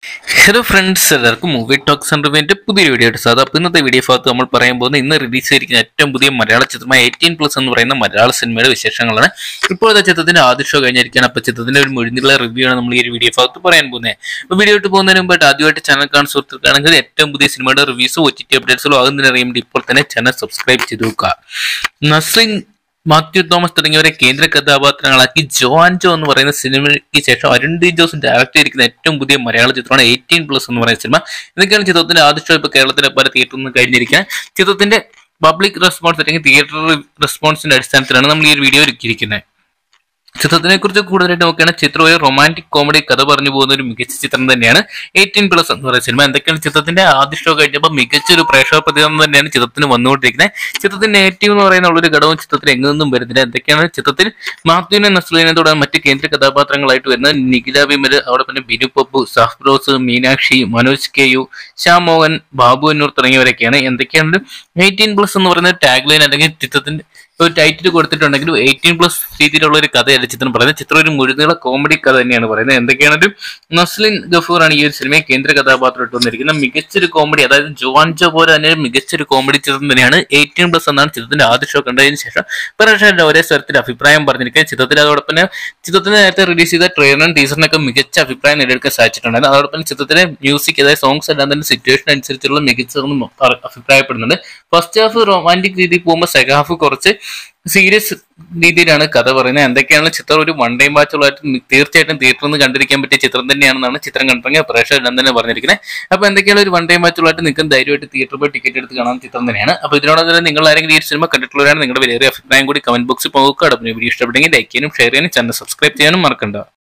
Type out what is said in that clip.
hello friends എല്ലാവർക്കും movie talks and റിവ്യൂവിന്റെ പുതിയ വീഡിയോ ആയിട്ട് സാധാ അപ്പോൾ ഇന്നത്തെ വീഡിയോ ഭാഗത്ത് നമ്മൾ പറയാൻ പോകുന്നത് ഇന്ന് റിലീസ് ചെയ്തിരിക്കുന്ന ഏറ്റവും പുതിയ മലയാള ചിത്രമായ എയ്റ്റീൻ പ്ലസ് എന്ന് പറയുന്ന മലയാള സിനിമയുടെ വിശേഷങ്ങളാണ് ഇപ്പോഴത്തെ ചിത്രത്തിന്റെ ആദ്യ ഷോ കഴിഞ്ഞിരിക്കുകയാണ് അപ്പോൾ ചിത്രത്തിന്റെ ഒരു മുഴുന്നുള്ള റിവ്യൂ ആണ് നമ്മൾ ഈ ഒരു വീഡിയോ ഭാഗത്ത് പറയാൻ പോകുന്നത് അപ്പോൾ വീഡിയോ ഇട്ട് പോകുന്നതിന് മുമ്പായിട്ട് ആദ്യമായിട്ട് ചാനൽ കാണുന്ന സുഹൃത്തുക്കളാണെങ്കിൽ ഏറ്റവും പുതിയ സിനിമയുടെ റിവ്യൂസും ഒ ടി ടി അപ്ഡേറ്റ്സും ആകുന്നതിന് അറിയാൻ വേണ്ടി ഇപ്പോൾ തന്നെ ചാനൽ സബ്സ്ക്രൈബ് ചെയ്ത് നോക്കുക നസ്രിൻ മാത്യു തോമസ് തുടങ്ങിയവരെ കേന്ദ്ര കഥാപാത്രങ്ങളാക്കി ജോ ആൻഡ് ജോ എന്ന് പറയുന്ന സിനിമയ്ക്ക് ശേഷം അരുൺ ഡി ജോസ് ഡയറക്ട് ചെയ്തിരിക്കുന്ന ഏറ്റവും പുതിയ മലയാള ചിത്രമാണ് എയ്റ്റീൻ പ്ലസ് എന്ന് പറയുന്ന സിനിമ ഇതൊക്കെയാണ് ചിത്രത്തിന്റെ ആദ്യ ഷോ ഇപ്പോൾ കേരളത്തിലെ പല തിയേറ്ററിൽ നിന്ന് കഴിഞ്ഞിരിക്കുന്നത് ചിത്രത്തിന്റെ പബ്ലിക് റെസ്പോൺസ് അല്ലെങ്കിൽ തിയേറ്റർ റെസ്പോൺസിന്റെ അടിസ്ഥാനത്തിലാണ് നമ്മൾ ഈ ഒരു വീഡിയോ ഒരുക്കിയിരിക്കുന്നത് ചിത്രത്തിനെ കുറിച്ച് കൂടുതലായിട്ട് നോക്കുകയാണെങ്കിൽ ചിത്രം ഒരു റൊമാൻറ്റിക് കോമഡി കഥ പറഞ്ഞു പോകുന്ന ഒരു മികച്ച ചിത്രം തന്നെയാണ് എയ്റ്റീൻ പ്ലസ് എന്ന് പറയുന്ന സിനിമ എന്തൊക്കെയാണ് ചിത്രത്തിന്റെ ആദ്യ ഷോ കഴിഞ്ഞപ്പോൾ മികച്ച ഒരു പ്രേക്ഷക പ്രതികരണം തന്നെയാണ് ചിത്രത്തിന് വന്നുകൊണ്ടിരിക്കുന്നത് ചിത്രത്തിന്റെ നെഗറ്റീവ് എന്ന് പറയുന്ന ഉള്ളൊരു ഘടകം ചിത്രത്തിൽ എങ്ങൊന്നും വരുന്നില്ല എന്തൊക്കെയാണ് ചിത്രത്തിൽ മാത്യുവിനെ നസ്ലിനെ തുടങ്ങി മറ്റ് കേന്ദ്ര കഥാപാത്രങ്ങളായിട്ട് വരുന്ന നിഖില വിമൽ അവിടെ പിന്നെ ബിനു പപ്പു സഹ്ബ്രോസ് മീനാക്ഷി മനോജ് കെ യു ശ്യാം മോഹൻ ബാബു എന്നൂർ തുടങ്ങിയവരൊക്കെയാണ് എന്തൊക്കെയാണ് എയ്റ്റീൻ പ്ലസ് എന്ന് പറയുന്ന ടാഗ് ലൈൻ അല്ലെങ്കിൽ ചിത്രത്തിന്റെ ഒരു ടൈറ്റിൽ കൊടുത്തിട്ടുണ്ടെങ്കിലും എയ്റ്റീൻ പ്ലസ് രീതിയിലുള്ള ഒരു കഥയല്ല ചിത്രം പറയുന്നത് ചിത്രം ഒരു മുഴുനീള കോമഡി കഥ തന്നെയാണ് പറയുന്നത് എന്തൊക്കെയാണ് ഒരു നസ്ലിൻ ഗഫൂറാണ് ഈ ഒരു സിനിമയെ കേന്ദ്ര കഥാപാത്രമായിട്ട് വന്നിരിക്കുന്നത് മികച്ചൊരു കോമഡി അതായത് ജോൺ ജോ പോലെ തന്നെ ഒരു മികച്ചൊരു കോമഡി ചിത്രം തന്നെയാണ് എയ്റ്റീൻ പ്ലസ് എന്നാണ് ചിത്രത്തിന്റെ ആദ്യ ഷോ കണ്ടതിന് ശേഷം പ്രേക്ഷകരുടെ ഒരേ സ്വരത്തിൽ അഭിപ്രായം പറഞ്ഞിരിക്കുന്നത് ചിത്രത്തിൽ അതോടൊപ്പം തന്നെ ചിത്രത്തിന് നേരത്തെ റിലീസ് ചെയ്ത ട്രെയിലറും ടീച്ചറിനൊക്കെ മികച്ച അഭിപ്രായം നേടിയെടുക്കാൻ സാധിച്ചിട്ടുണ്ടായിരുന്നു അതോടൊപ്പം തന്നെ ചിത്രത്തിലെ മ്യൂസിക് അതായത് സോങ്സ് എല്ലാം തന്നെ സിറ്റുവേഷൻ അനുസരിച്ചുള്ള മികച്ചതെന്നും അ- അഭിപ്രായപ്പെടുന്നുണ്ട് ഫസ്റ്റ് ഹാഫ് റൊമാൻറ്റിക് രീതിയിൽ പോകുമ്പോൾ സെക്കൻഡ് ഹാഫ് കുറച്ച് സീരിയസ് രീതിയിലാണ് കഥ പറയുന്നത് എന്തൊക്കെയാണ് ചിത്രം ഒരു വൺ ടൈം വാച്ചുകളായിട്ട് തീർച്ചയായിട്ടും തിയേറ്ററിൽ നിന്ന് കണ്ടിരിക്കാൻ പറ്റിയ ചിത്രം തന്നെയാണെന്നാണ് ചിത്രം കണ്ടിറങ്ങിയ പ്രേക്ഷകരെല്ലാം തന്നെ പറഞ്ഞിരിക്കുന്നത് അപ്പോൾ എന്തൊക്കെയാണ് ഒരു വൺ ടൈം വാച്ചുകളായിട്ട് നിങ്ങൾക്ക് ധൈര്യമായിട്ട് തിയേറ്ററിൽ പോയി ടിക്കറ്റ് എടുത്ത് കാണാൻ ചിത്രം തന്നെയാണ് അപ്പോൾ ഇതിനോടൊപ്പം തന്നെ നിങ്ങൾ ആരെങ്കിലും ഈ ഒരു സിനിമ കണ്ടിട്ടുള്ളവരാണ് നിങ്ങളുടെ വിലയേറിയ അഭിപ്രായം കൂടി കമന്റ് ബോക്സിൽ പോകുക അടുത്ത വീഡിയോ ഇഷ്ടപ്പെട്ടെങ്കിൽ ലൈക്ക് ചെയ്യാനും ഷെയർ ചെയ്യാനും ചാനൽ സബ്സ്ക്രൈബ് ചെയ്യാനും മറക്കണ്ട